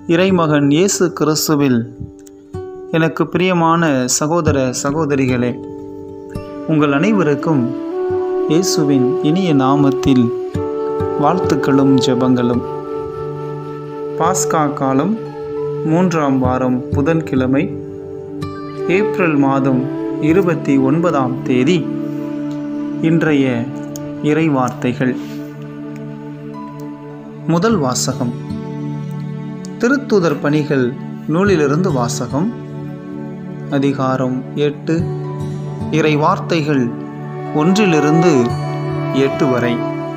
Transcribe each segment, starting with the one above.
இறைமகன் இயேசு கிறிஸ்துவில் எனக்கு பிரியமான சகோதர சகோதரிகளே உங்கள் அனைவருக்கும் இயேசுவின் இனிய நாமத்தில் வாழ்த்துக்களும் ஜெபங்களும் பாஸ்கா காலம் மூன்றாம் வாரம் புதன்கிழமை ஏப்ரல் மாதம் இருபத்தி ஒன்பதாம் தேதி இன்றைய இறை வார்த்தைகள் முதல் வாசகம் திருத்துதர் பணிகள் நூலிலிருந்து வாசகம் அதிகாரம் எட்டு இறை வார்த்தைகள் ஒன்றிலிருந்து எட்டு வரை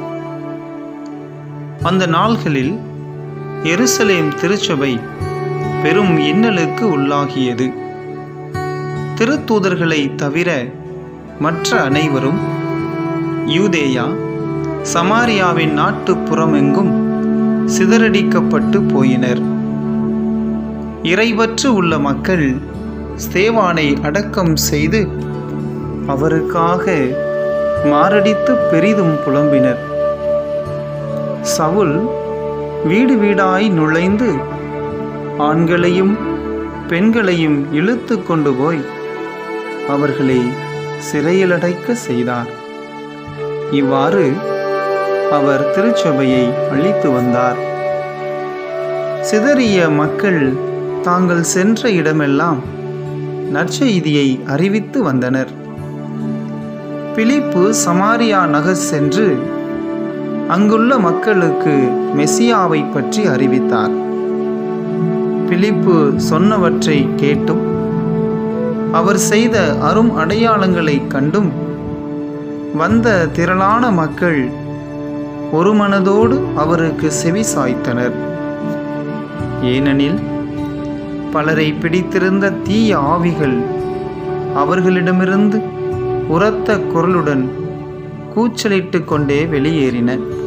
அந்த நாள்களில் எருசலேம் திருச்சபை பெரும் இன்னலுக்கு உள்ளாகியது திருத்தூதர்களை தவிர மற்ற அனைவரும் யூதேயா சமாரியாவின் நாட்டுப்புறமெங்கும் சிதறடிக்கப்பட்டு போயினர் இறைவற்று உள்ள மக்கள் ஸ்தேவானை அடக்கம் செய்து அவருக்காக மாரடித்து பெரிதும் புலம்பினர் சவுல் வீடு வீடாய் நுழைந்து ஆண்களையும் பெண்களையும் இழுத்து கொண்டு போய் அவர்களை சிறையிலடைக்க செய்தார் இவ்வாறு அவர் திருச்சபையை அழித்து வந்தார் சிதறிய மக்கள் தாங்கள் சென்ற இடமெல்லாம் நற்செய்தியை அறிவித்து வந்தனர் பிலிப்பு சமாரியா நகர் சென்று அங்குள்ள மக்களுக்கு மெசியாவை பற்றி அறிவித்தார் பிலிப்பு சொன்னவற்றை கேட்டும் அவர் செய்த அரும் அடையாளங்களை கண்டும் வந்த திரளான மக்கள் ஒரு மனதோடு அவருக்கு செவி சாய்த்தனர் ஏனெனில் பலரை பிடித்திருந்த தீய ஆவிகள் அவர்களிடமிருந்து உரத்த குரலுடன் கூச்சலிட்டு கொண்டே வெளியேறின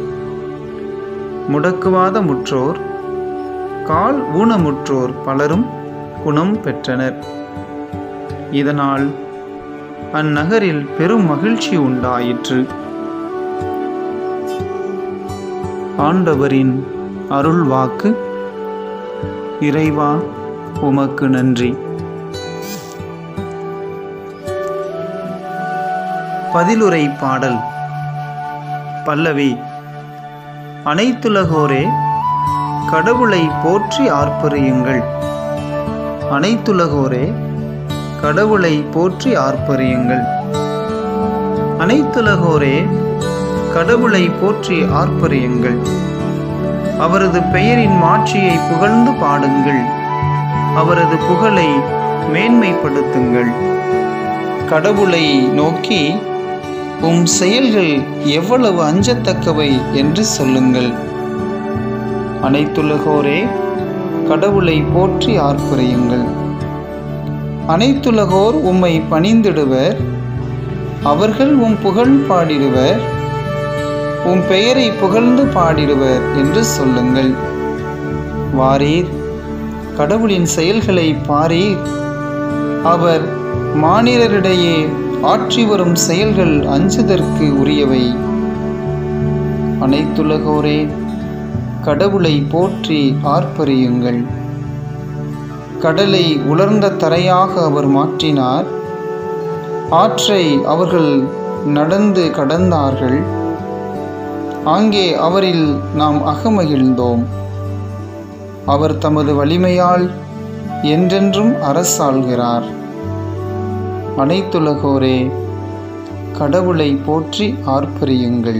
முடக்குவாத முற்றோர் கால் ஊனமுற்றோர் பலரும் குணம் பெற்றனர் இதனால் அந்நகரில் பெரும் மகிழ்ச்சி உண்டாயிற்று ஆண்டவரின் அருள் வாக்கு இறைவா உமக்கு நன்றி பதிலுரை பாடல் பல்லவி அனைத்துலகோரே கடவுளை போற்றி ஆர்ப்பரியுங்கள் அனைத்துலகோரே கடவுளை போற்றி ஆர்ப்பரியுங்கள் அனைத்துலகோரே கடவுளை போற்றி ஆர்ப்பரியுங்கள் அவரது பெயரின் மாட்சியை புகழ்ந்து பாடுங்கள் அவரது புகழை மேன்மைப்படுத்துங்கள் கடவுளை நோக்கி உம் செயல்கள் எவ்வளவு அஞ்சத்தக்கவை என்று சொல்லுங்கள் அனைத்துலகோரே கடவுளை போற்றி ஆர்ப்பரியுங்கள் அனைத்துலகோர் உம்மை பணிந்திடுவர் அவர்கள் உம் புகழ் பாடிடுவர் உம் பெயரை புகழ்ந்து பாடிடுவர் என்று சொல்லுங்கள் வாரீர் கடவுளின் செயல்களை பாரீர் அவர் மானிடரிடையே ஆற்றி வரும் செயல்கள் அஞ்சுதற்கு உரியவை அனைத்துலகோரே கடவுளை போற்றி ஆர்ப்பரியுங்கள் கடலை உலர்ந்த தரையாக அவர் மாற்றினார் ஆற்றை அவர்கள் நடந்து கடந்தார்கள் அங்கே அவரில் நாம் அகமகிழ்ந்தோம் அவர் தமது வலிமையால் என்றென்றும் அரசாள்கிறார் அனைத்துலகோரே கடவுளை போற்றி ஆர்ப்பரியுங்கள்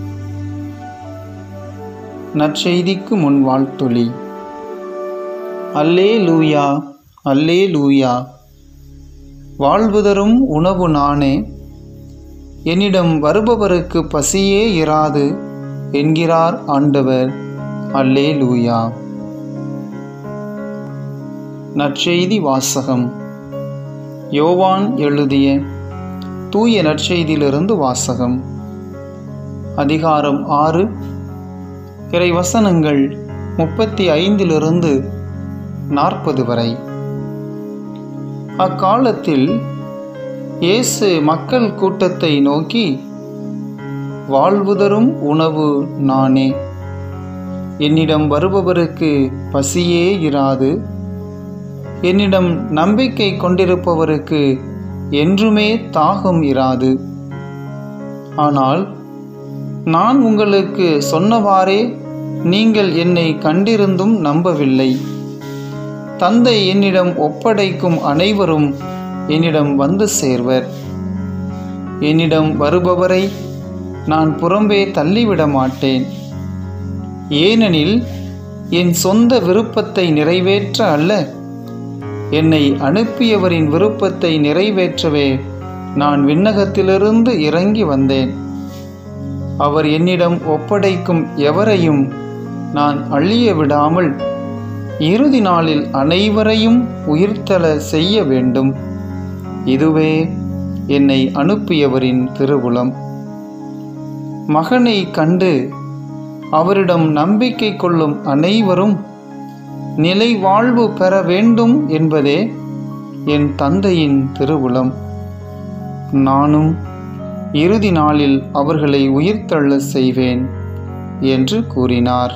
நற்செய்திக்கு முன் வாழ்த்தொலி அல்லே லூயா அல்லே லூயா வாழ்வுதரும் உணவு நானே என்னிடம் வருபவருக்கு பசியே இராது என்கிறார் ஆண்டவர் அல்லே லூயா நற்செய்தி வாசகம் யோவான் எழுதிய தூய நற்செய்தியிலிருந்து வாசகம் அதிகாரம் ஆறு இறை வசனங்கள் முப்பத்தி ஐந்திலிருந்து நாற்பது வரை அக்காலத்தில் இயேசு மக்கள் கூட்டத்தை நோக்கி வாழ்வுதரும் உணவு நானே என்னிடம் வருபவருக்கு பசியே இராது என்னிடம் நம்பிக்கை கொண்டிருப்பவருக்கு என்றுமே தாகம் இராது ஆனால் நான் உங்களுக்கு சொன்னவாறே நீங்கள் என்னை கண்டிருந்தும் நம்பவில்லை தந்தை என்னிடம் ஒப்படைக்கும் அனைவரும் என்னிடம் வந்து சேர்வர் என்னிடம் வருபவரை நான் புறம்பே தள்ளிவிட மாட்டேன் ஏனெனில் என் சொந்த விருப்பத்தை நிறைவேற்ற அல்ல என்னை அனுப்பியவரின் விருப்பத்தை நிறைவேற்றவே நான் விண்ணகத்திலிருந்து இறங்கி வந்தேன் அவர் என்னிடம் ஒப்படைக்கும் எவரையும் நான் அழிய விடாமல் இறுதி நாளில் அனைவரையும் உயிர்த்தல செய்ய வேண்டும் இதுவே என்னை அனுப்பியவரின் திருவுளம் மகனை கண்டு அவரிடம் நம்பிக்கை கொள்ளும் அனைவரும் நிலை வாழ்வு பெற வேண்டும் என்பதே என் தந்தையின் திருவுளம் நானும் இறுதி நாளில் அவர்களை உயிர்த்தள்ள செய்வேன் என்று கூறினார்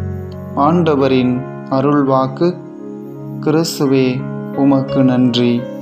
ஆண்டவரின் அருள்வாக்கு கிறிஸ்துவே உமக்கு நன்றி